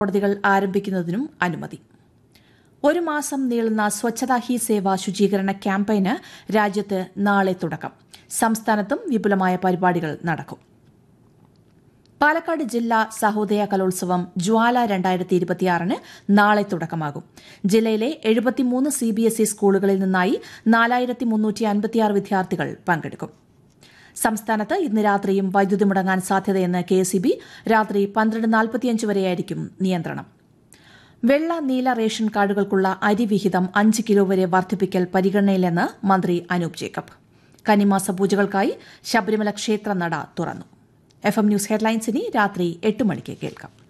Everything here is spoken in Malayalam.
കോടതികൾ ആരംഭിക്കുന്നതിനും അനുമതി ഒരു മാസം നീളുന്ന സ്വച്ഛതാ ഹി സേവ ശുചീകരണ ക്യാമ്പയിന് രാജ്യത്ത് നാളെ തുടക്കം സംസ്ഥാനത്തും വിപുലമായ പരിപാടികൾ നടക്കും പാലക്കാട് ജില്ലാ സഹോദയ കലോത്സവം ജ്വാല രണ്ടായിരത്തി ഇരുപത്തിയാറിന് നാളെ തുടക്കമാകും ജില്ലയിലെ എഴുപത്തിമൂന്ന് സി ബി എസ് ഇ സ്കൂളുകളിൽ നിന്നായി നാലായിരത്തി മുന്നൂറ്റി അൻപത്തിയാറ് വിദ്യാർത്ഥികൾ പങ്കെടുക്കും സംസ്ഥാനത്ത് ഇന്ന് രാത്രിയും വൈദ്യുതി മുടങ്ങാൻ സാധ്യതയെന്ന് കെ എസ് ബി രാത്രി പന്ത്രണ്ട് നാൽപ്പത്തിയഞ്ച് വരെയായിരിക്കും നിയന്ത്രണം വെള്ള നീല റേഷൻ കാർഡുകൾക്കുള്ള അരി വിഹിതം അഞ്ച് കിലോ വരെ വർദ്ധിപ്പിക്കൽ പരിഗണനയിലെന്ന് മന്ത്രി അനൂപ് ജേക്കബ് കന്നിമാസ പൂജകൾക്കായി ശബരിമല ക്ഷേത്ര നട തുറന്നു എഫ് എം ന്യൂസ് ഹെഡ്ലൈൻസിനി രാത്രി എട്ട് മണിക്ക് കേൾക്കാം